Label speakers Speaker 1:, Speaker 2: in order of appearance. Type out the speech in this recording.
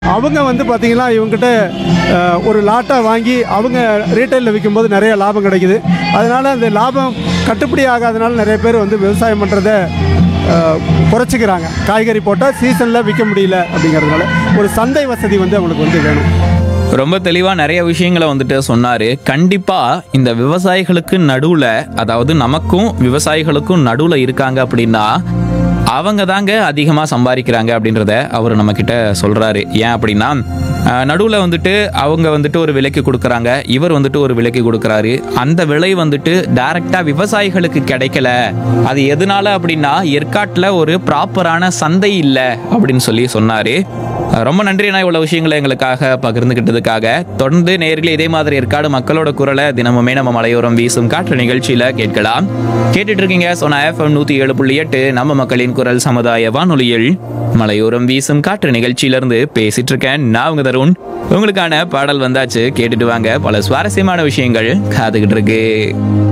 Speaker 1: அவங்க வந்து பார்த்தீங்கன்னா இவங்ககிட்ட அஹ், ஒரு லாட்டை வாங்கி அவங்க ரீட்டைலில் விற்கும்போது நிறைய லாபம் கிடைக்குது அதனால் அந்த லாபம் கட்டுப்படி ஆகாதனால நிறைய பேர் வந்து விவசாயம் பண்ணுறத குறைச்சிக்கிறாங்க காய்கறி போட்டால் சீசனில் விற்க முடியல அப்படிங்கிறதுனால ஒரு சந்தை வசதி வந்து அவங்களுக்கு வந்து வேணும்
Speaker 2: ரொம்ப தெளிவாக நிறைய விஷயங்களை வந்துட்டு சொன்னார் கண்டிப்பாக இந்த விவசாயிகளுக்கு நடுவில் அதாவது நமக்கும் விவசாயிகளுக்கும் நடுவில் இருக்காங்க அப்படின்னா அவங்க தாங்க அதிகமாக சம்பாதிக்கிறாங்க அப்படின்றத அவர் நம்மக்கிட்ட சொல்கிறாரு ஏன் அப்படின்னா நடுவில் வந்துட்டு அவங்க வந்துட்டு ஒரு விலைக்கு கொடுக்குறாங்க இவர் வந்துட்டு ஒரு விலைக்கு கொடுக்குறாரு அந்த விலை வந்துட்டு டைரெக்டாக விவசாயிகளுக்கு கிடைக்கல அது எதனால அப்படின்னா ஏற்காட்டில் ஒரு ப்ராப்பரான சந்தை இல்லை அப்படின்னு சொல்லி சொன்னார் ரொம்ப நன்றி நான் இவ்வளவு விஷயங்களை எங்களுக்காக பகிர்ந்துகிட்டதுக்காக தொடர்ந்து நேரில் இதே மாதிரி ஏற்காடு மக்களோட குரலை தினமுமே நம்ம மலையோரம் வீசும் காற்று நிகழ்ச்சியில கேட்கலாம் கேட்டுட்டு இருக்கீங்க சொன்ன எஃப்எம் நூத்தி ஏழு புள்ளி எட்டு நம்ம மக்களின் குரல் சமுதாய வானொலியில் மலையோரம் வீசும் காற்று நிகழ்ச்சியிலிருந்து பேசிட்டு இருக்கேன் நான் உங்க தருண் உங்களுக்கான பாடல் வந்தாச்சு கேட்டுட்டு வாங்க பல சுவாரஸ்யமான விஷயங்கள் காத்துக்கிட்டு இருக்கு